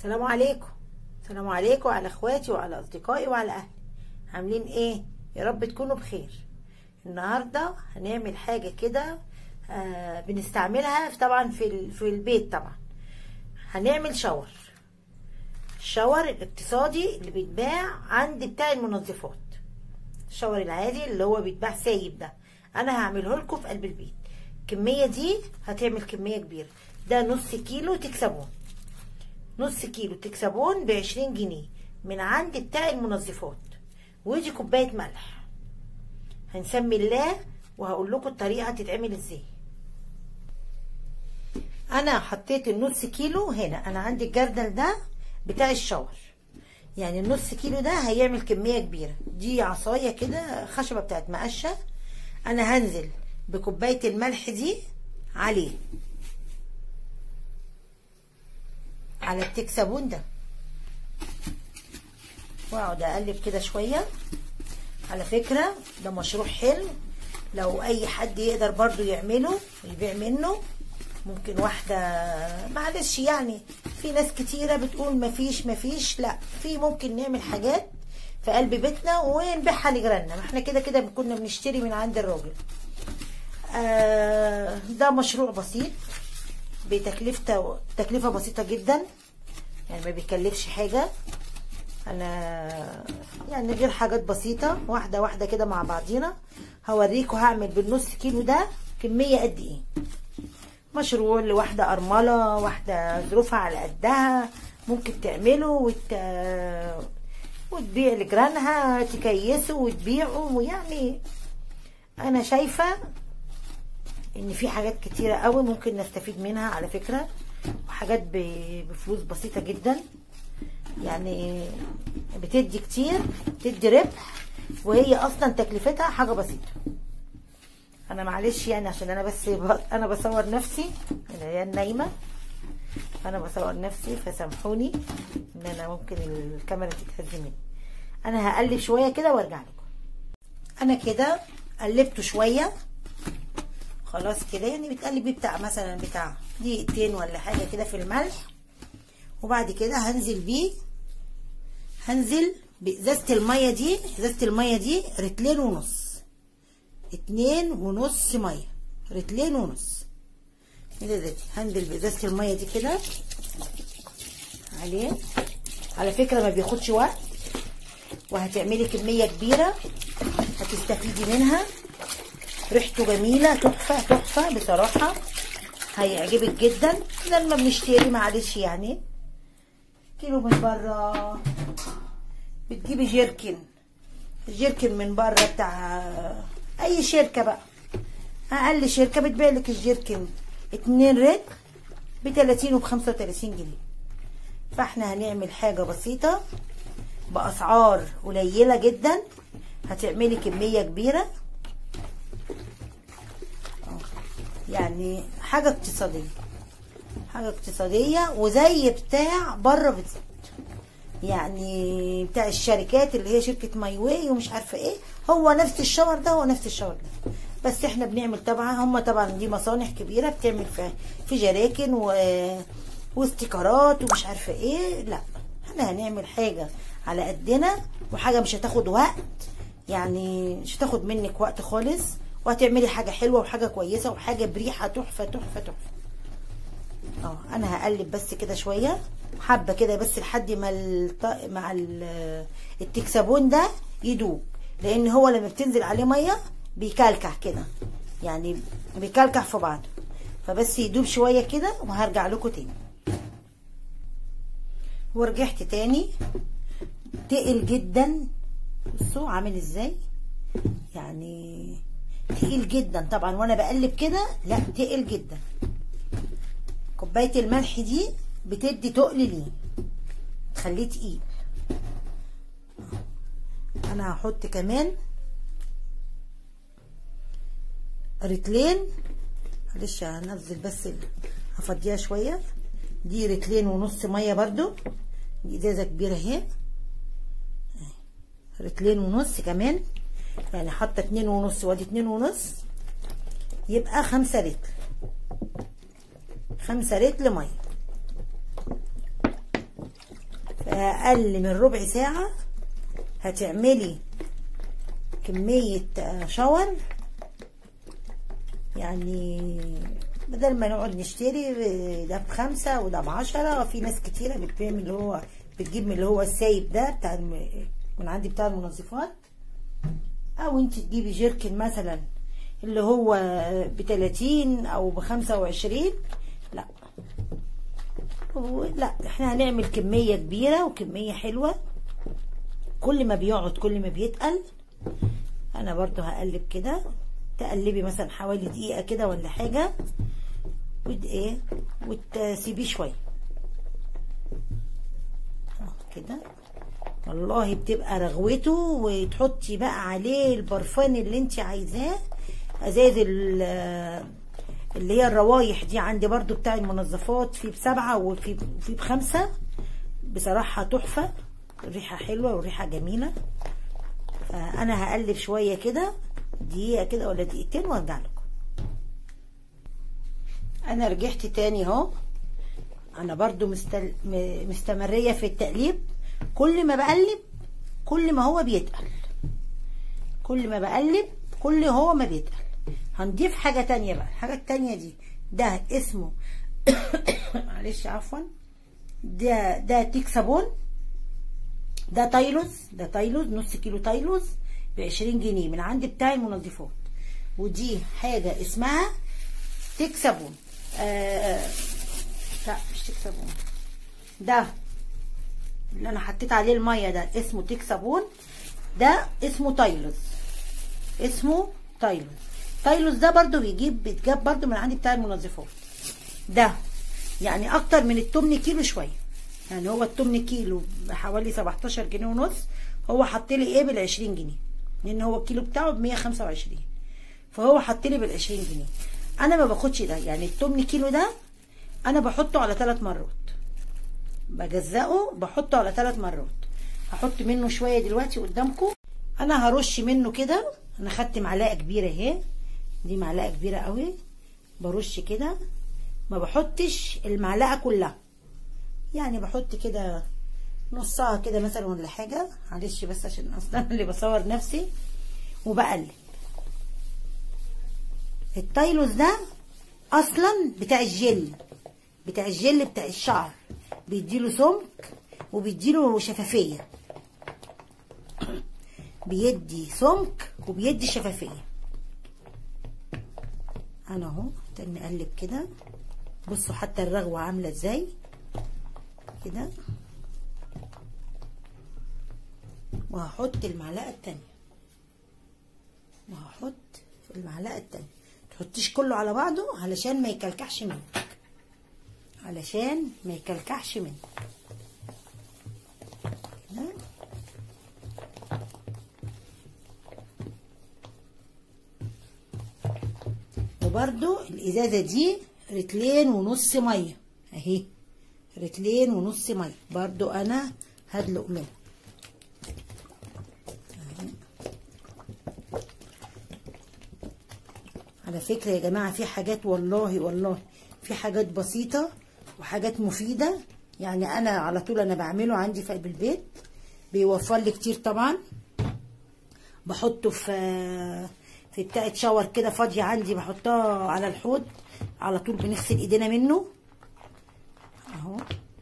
السلام عليكم السلام عليكم وعلى اخواتي وعلى اصدقائي وعلى اهلي عاملين ايه يا رب تكونوا بخير النهارده هنعمل حاجه كده آه بنستعملها في- طبعا في ال- في البيت طبعا هنعمل شاور الشاور الاقتصادي اللي بيتباع عند بتاع المنظفات الشاور العادي اللي هو بيتباع سايب ده انا هعمله لكم في قلب البيت الكميه دي هتعمل كميه كبيره ده نص كيلو تكسبون نص كيلو تكسبون بعشرين جنيه من عند بتاع المنظفات ودي كوبايه ملح هنسمي الله وهقول لكم الطريقه هتتعمل ازاي انا حطيت النص كيلو هنا انا عندي الجردل ده بتاع الشاور يعني النص كيلو ده هيعمل كميه كبيره دي عصايه كده خشبه بتاعت مقشه انا هنزل بكوبايه الملح دي عليه على التكسبون ده واقعد اقلب كده شويه على فكره ده مشروع حلو لو اي حد يقدر برضو يعمله ويبيع منه ممكن واحده معلش يعني في ناس كتيره بتقول مفيش مفيش لا في ممكن نعمل حاجات في قلب بيتنا ونبيعها لجيراننا ما احنا كده كده كنا بنشتري من عند الراجل آه ده مشروع بسيط بتكلفته تكلفه بسيطه جدا يعني ما بيكلفش حاجه انا يعني غير حاجات بسيطه واحده واحده كده مع بعضينا هوريكم هعمل بالنص كيلو ده كميه قد ايه مشروع لواحده ارمله واحده ظروفها على قدها ممكن تعمله وت... وتبيع لجيرانها تكيسه وتبيعه ويعني انا شايفه ان في حاجات كتيره قوي ممكن نستفيد منها على فكره وحاجات ب- بفلوس بسيطه جدا يعني بتدي كتير بتدي ربح وهي اصلا تكلفتها حاجه بسيطه انا معلش يعني عشان انا بس ب... انا بصور نفسي العيال نايمه انا بصور نفسي فسامحوني ان انا ممكن الكاميرا تتهز مني انا هقلب شويه كده وارجع لكم انا كده قلبته شويه خلاص كده يعني بتقلبي بتاع مثلا بتاع دقيقتين ولا حاجه كده في الملح وبعد كده هنزل بيه هنزل بازازه الميه دي ازازه الميه دي رتلين ونص اتنين ونص ميه رتلين ونص كده ده هنزل بازازه الميه دي كده عليه على فكره ما بياخدش وقت وهتعملي كميه كبيره هتستفيدي منها ريحته جميله تحفه تحفه بصراحه هيعجبك جدا لما بنشتري معلش يعني كيلو من بره بتجيبي جيركن الجيركن من بره بتاع اي شركه بقى اقل شركه بتبيع لك الجيركن اتنين رتل ب 30 وب 35 جنيه فاحنا هنعمل حاجه بسيطه باسعار قليله جدا هتعملي كميه كبيره يعني حاجه اقتصاديه حاجه اقتصاديه وزي بتاع بره بالظبط يعني بتاع الشركات اللي هي شركه ماي واي ومش عارفه ايه هو نفس الشاور ده هو نفس الشاور ده بس احنا بنعمل طبعا هم طبعا دي مصانع كبيره بتعمل في في جراكن و واستيكرات ومش عارفه ايه لا احنا هنعمل حاجه على قدنا وحاجه مش هتاخد وقت يعني مش هتاخد منك وقت خالص وهتعملي حاجه حلوه وحاجه كويسه وحاجه بريحه تحفه تحفه تحفه اه انا هقلب بس كده شويه حبه كده بس لحد ما الط... مع ال- التكسبون ده يدوب لان هو لما بتنزل عليه ميه بيكلكع كده يعني بيكلكع في بعضه فبس يدوب شويه كده وهرجع لكم تاني ورجعت تاني تقل جدا بصوا عامل ازاي يعني تقيل جدا طبعا وانا بقلب كده لا تقل جدا كوبايه الملح دي بتدي تقل ليه تخليه تقيل انا هحط كمان رتلين معلش هنزل بس ال- هفضيها شويه دي رتلين ونص ميه برضو دي ازازه كبيره اهي رتلين ونص كمان يعني حاطه اتنين ونص وادي اتنين ونص يبقى خمسة رتل خمسة رتل ميه اقل من ربع ساعة هتعملي كمية شاور يعني بدل ما نقعد نشتري ده بخمسة وده بعشرة في ناس كتيرة بتعمل اللي هو بتجيب من اللي هو السايب ده بتاع من عندي بتاع المنظفات او انت تجيبي جيركن مثلا اللي هو بتلاتين او بخمسة وعشرين لا لا احنا هنعمل كمية كبيرة وكمية حلوة كل ما بيقعد كل ما بيتقل انا برضو هقلب كده تقلبي مثلا حوالي دقيقة كده ولا حاجة ود ايه وتسيبيه شوية كده والله بتبقى رغوته وتحطي بقى عليه البرفان اللي انت عايزاه ازاز اللي هي الروايح دي عندي برضو بتاع المنظفات في بسبعة وفي في بخمسة بصراحة تحفة الريحة حلوة والريحة جميلة فأنا هقلب شوية كده دقيقة كده ولا دقيقتين وارجع لكم أنا رجعت تاني اهو أنا برضو مستل... مستمرية في التقليب كل ما بقلب كل ما هو بيتقل كل ما بقلب كل هو ما بيتقل هنضيف حاجة تانية بقى الحاجة التانية دي ده اسمه معلش عفوا ده ده تيك صابون ده تايلوز ده تايلوز نص كيلو تايلوز بعشرين جنيه من عند بتاع المنظفات ودي حاجة اسمها تيك صابون آه لا مش تيك صابون ده اللي انا حطيت عليه المية ده اسمه تيك صابون ده اسمه تايلوز اسمه تايلوز تايلوز ده برضو بيجيب بيتجاب برضو من عندي بتاع المنظفات ده يعني اكتر من التمن كيلو شويه يعني هو التمن كيلو بحوالي 17 جنيه ونص هو حط لي ايه بال 20 جنيه لان هو الكيلو بتاعه ب 125 فهو حط لي بال 20 جنيه انا ما باخدش ده يعني التمن كيلو ده انا بحطه على ثلاث مرات بجزأه بحطه على ثلاث مرات هحط منه شويه دلوقتي قدامكم انا هرش منه كده انا خدت معلقه كبيره اهي دي معلقه كبيره قوي برش كده ما بحطش المعلقه كلها يعني بحط كده نصها كده مثلا ولا حاجه معلش بس عشان اصلا اللي بصور نفسي وبقلب التايلوس ده اصلا بتاع الجل بتاع الجل بتاع الشعر بيديله سمك وبيديله شفافيه بيدي سمك وبيدي شفافيه انا اهو نقلب كده بصوا حتى الرغوه عامله ازاي كده وهحط المعلقه التانية وهحط المعلقه التانية تحطيش كله على بعضه علشان ما يكلكعش منك علشان ما يكلكعش منك كده وبرده الازازه دي رتلين ونص ميه اهي رتلين ونص ميه برضو انا هدلق منها على فكرة يا جماعة في حاجات والله والله في حاجات بسيطة وحاجات مفيدة يعني أنا على طول أنا بعمله عندي في قلب البيت بيوفر لي كتير طبعا بحطه في في بتاعة شاور كده فاضية عندي بحطها على الحوض على طول بنغسل ايدينا منه اهو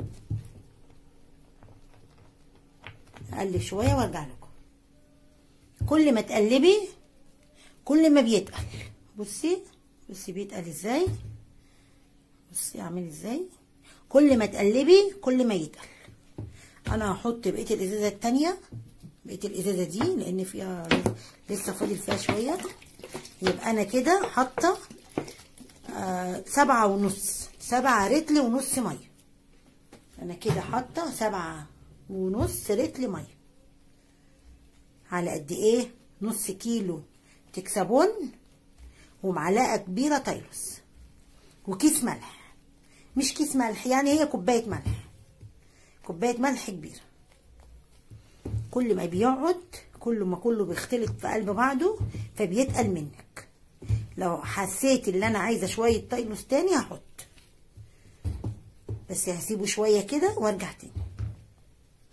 اقلب شوية وارجع لكم كل ما تقلبي كل ما بيتقل بصي بصي بيتقل ازاي بصي اعمل ازاي كل ما تقلبي كل ما يتقل انا هحط بقيه الازازه التانية بقيه الازازه دي لان فيها لسه فاضل فيها شويه يبقى انا كده حاطه آه سبعة ونص سبعة رتل ونص ميه انا كده حاطه سبعة ونص رتل ميه على قد ايه نص كيلو تكسبون ومعلقه كبيره تايلوس وكيس ملح مش كيس ملح يعني هي كوبايه ملح كوبايه ملح كبيره كل ما بيقعد كل ما كله بيختلط في قلب بعضه فبيتقل منك لو حسيت ان انا عايزه شويه تايلوس تاني هحط بس هسيبه شويه كده وارجع تاني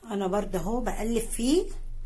انا برضه اهو بقلب فيه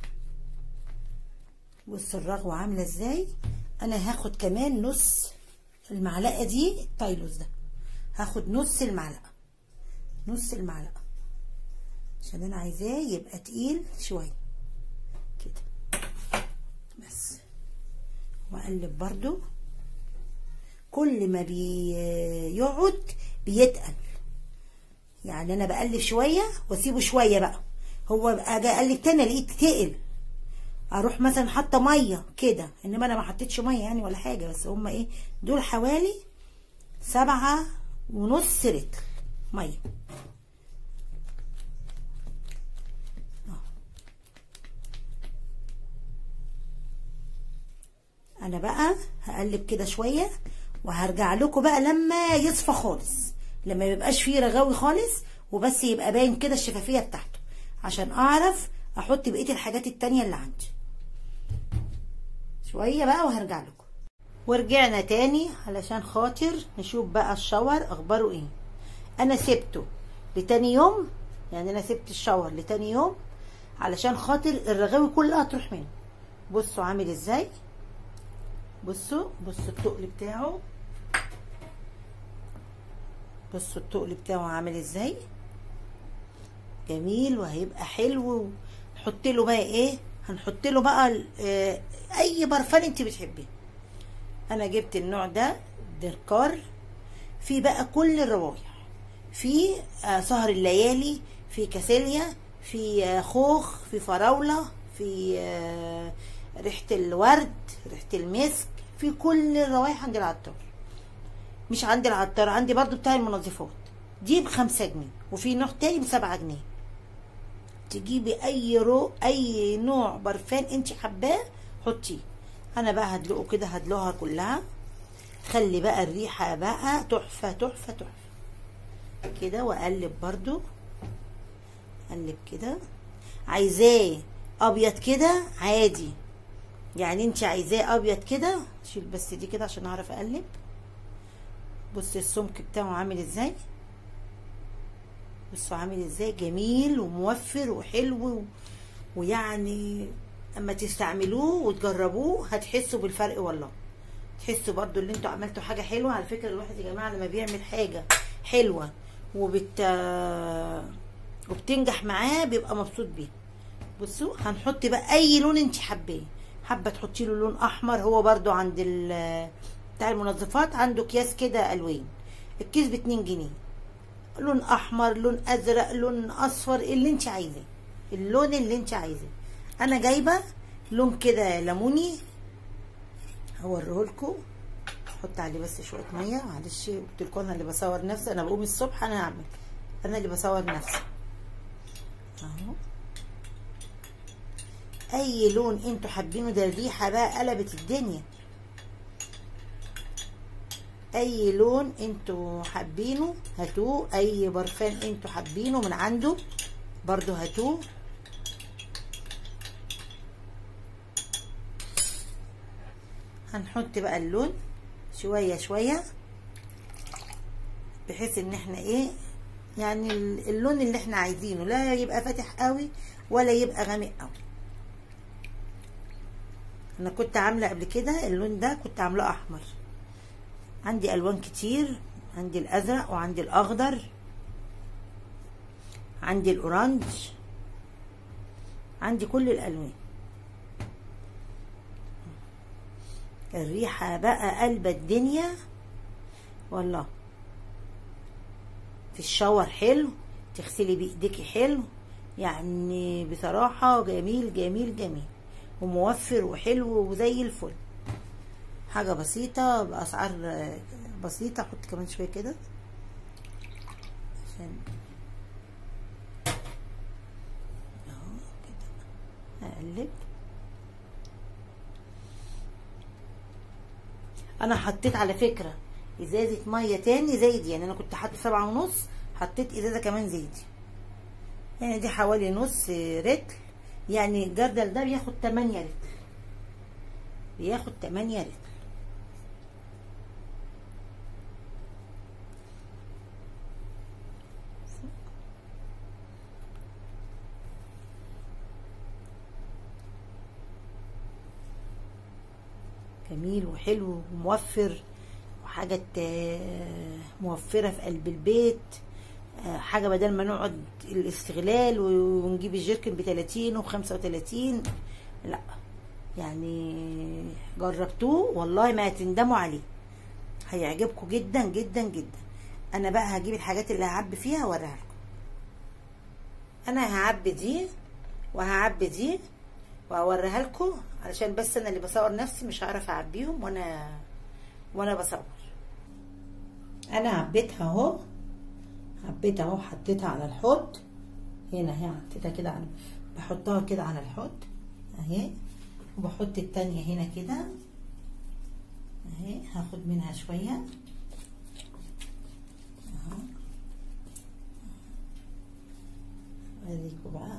بص الرغوه عامله ازاي انا هاخد كمان نص المعلقه دي التايلوس ده هاخد نص المعلقه نص المعلقه عشان انا عايزاه يبقى تقيل شويه كده بس واقلب برضو كل ما بيقعد بيتقل يعني انا بقلب شويه واسيبه شويه بقى هو اجي اقلب تاني الاقيه تقل اروح مثلا حاطه ميه كده انما انا ما حطيتش ميه يعني ولا حاجه بس هما ايه دول حوالي سبعة ونص لتر ميه انا بقى هقلب كده شويه وهرجع لكم بقى لما يصفى خالص لما يبقاش فيه رغاوي خالص وبس يبقى باين كده الشفافيه بتاعته عشان اعرف احط بقيه الحاجات التانية اللي عندي شويه بقى وهرجع لكم ورجعنا تاني علشان خاطر نشوف بقى الشاور اخباره ايه انا سبته لتاني يوم يعني انا سبت الشاور لتاني يوم علشان خاطر الرغاوي كلها تروح منه بصوا عامل ازاي بصوا بصوا التقل بتاعه بصوا التقل بتاعه عامل ازاي جميل وهيبقى حلو نحط له بقى ايه هنحط له بقى اه اي برفان انت بتحبيه انا جبت النوع ده دركار في بقى كل الروايح في آه سهر الليالي في كاسيليا في آه خوخ في فراوله في آه ريحه الورد ريحه المسك في كل الروائح عند العطار مش عند العطار عندي برضو بتاع المنظفات دي بخمسة جنيه وفي نوع تاني بسبعة جنيه تجيبي اي رو اي نوع برفان انت حباه حطيه انا بقى هدلقه كده هدلقها كلها خلي بقى الريحة بقى تحفة تحفة تحفة كده واقلب برضو اقلب كده عايزاه ابيض كده عادي يعني انت عايزاه ابيض كده شيل بس دي كده عشان اعرف اقلب بصي السمك بتاعه عامل ازاي بصوا عامل ازاي جميل وموفر وحلو و... ويعني اما تستعملوه وتجربوه هتحسوا بالفرق والله تحسوا برضو اللي انتوا عملتوا حاجه حلوه على فكره الواحد يا جماعه لما بيعمل حاجه حلوه وبت وبتنجح معاه بيبقى مبسوط بيها بصوا هنحط بقى اي لون انت حباه حابه تحطي له لون احمر هو برضو عند بتاع المنظفات عنده اكياس كده الوان الكيس ب 2 جنيه لون احمر لون ازرق لون اصفر اللي انت عايزاه اللون اللي انت عايزاه انا جايبه لون كده ليموني هوريه لكم احط عليه بس شويه ميه معلش قلت لكم انا اللي بصور نفسي انا بقوم الصبح انا هعمل انا اللي بصور نفسي اهو اي لون انتوا حابينه ده الريحه بقى قلبت الدنيا اي لون انتوا حابينه هاتوه اي برفان انتوا حابينه من عنده برضو هاتوه هنحط بقى اللون شويه شويه بحيث ان احنا ايه يعني اللون اللي احنا عايزينه لا يبقى فاتح قوي ولا يبقى غامق قوي انا كنت عامله قبل كده اللون ده كنت عاملاه احمر عندي الوان كتير عندي الازرق وعندي الاخضر عندي الاورانج عندي كل الالوان الريحه بقى قلب الدنيا والله في الشاور حلو تغسلي بايديكي حلو يعني بصراحه جميل جميل جميل وموفر وحلو وزي الفل حاجة بسيطة بأسعار بسيطة احط كمان شوية كده عشان اهو كده اقلب انا حطيت على فكرة ازازة مية تاني زي دي يعني انا كنت حاطة سبعة ونص حطيت ازازة كمان زي دي يعني دي حوالي نص رتل يعني الجردل ده بياخد تمانية رتل بياخد تمانية رتل جميل وحلو وموفر وحاجة آه، موفرة في قلب البيت آه، حاجة بدل ما نقعد الاستغلال ونجيب الجيركن ب 30 و 35 لا يعني جربتوه والله ما هتندموا عليه هيعجبكم جدا جدا جدا انا بقى هجيب الحاجات اللي هعبي فيها واوريها لكم انا هعبي دي وهعبي دي وهوريها لكم علشان بس انا اللي بصور نفسي مش هعرف اعبيهم وانا وانا بصور انا عبيتها اهو عبيتها اهو حطيتها على الحوض هنا اهي حطيتها كده على بحطها كده على الحوض اهي وبحط التانية هنا كده اهي هاخد منها شوية اهو اوريكوا بقى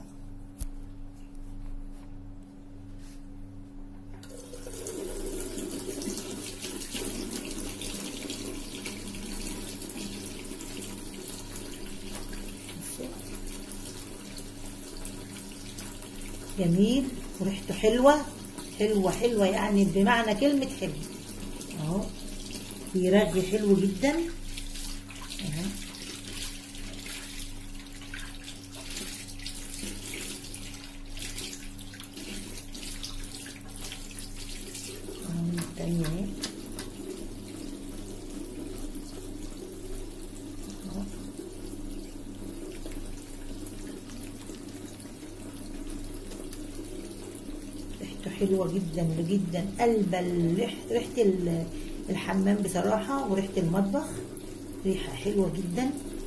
جميل وريحته حلوة حلوة حلوة يعني بمعنى كلمة حلو اهو بيرغي حلو جدا اهو اهو التانية اهي اهو. ريحته حلوة جدا جدا قلب الريح- ريحة ال- الحمام بصراحة وريحة المطبخ ريحة حلوة جدا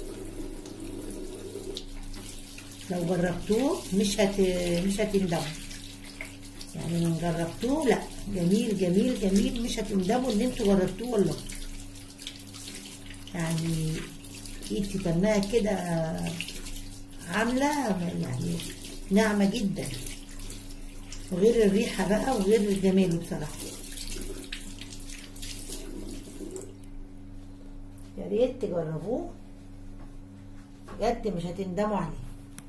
لو جربتوه مش هت مش هتندموا يعني لو جربتوه لا جميل جميل جميل مش هتندموا ان انتوا جربتوه والله يعني ايدي كانها كده عاملة يعني ناعمة جدا وغير الريحة بقى وغير جماله بصراحة يا ريت تجربوه بجد مش هتندموا عليه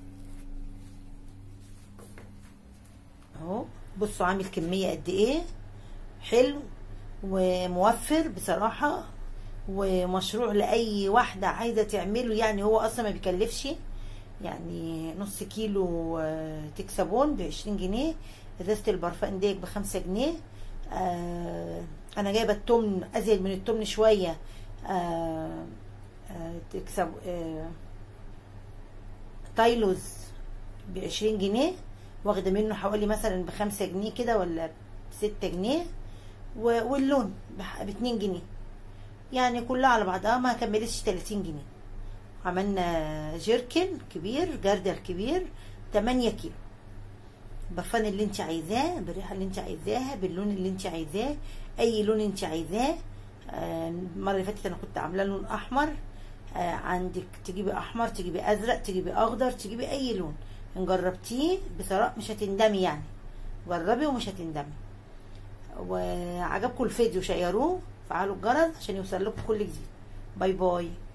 اهو بصوا عامل كمية قد ايه حلو وموفر بصراحة ومشروع لأي واحدة عايزة تعمله يعني هو أصلا ما بيكلفش يعني نص كيلو آه، تكسبون بعشرين جنيه ازازة البرفان ديك بخمسة جنيه آه، أنا جايبة التمن أزيد من التمن شوية آه، آه، تكسب آه، تايلوز بعشرين جنيه واخدة منه حوالي مثلا بخمسة جنيه كده ولا بستة جنيه و- واللون بح- باتنين جنيه يعني كلها على بعضها ما كملتش 30 جنيه عملنا جيركن كبير جردل كبير 8 كيلو البرفان اللي انت عايزاه بالريحه اللي انت عايزاها باللون اللي انت عايزاه اي لون انت عايزاه آه، المره اللي فاتت انا كنت عامله لون احمر آه، عندك تجيبي احمر تجيبي ازرق تجيبي اخضر تجيبي اي لون ان جربتيه بصراحه مش هتندمي يعني جربي ومش هتندمي وعجبكم الفيديو شيروه فعلوا الجرس عشان يوصل لكم كل جديد باي باي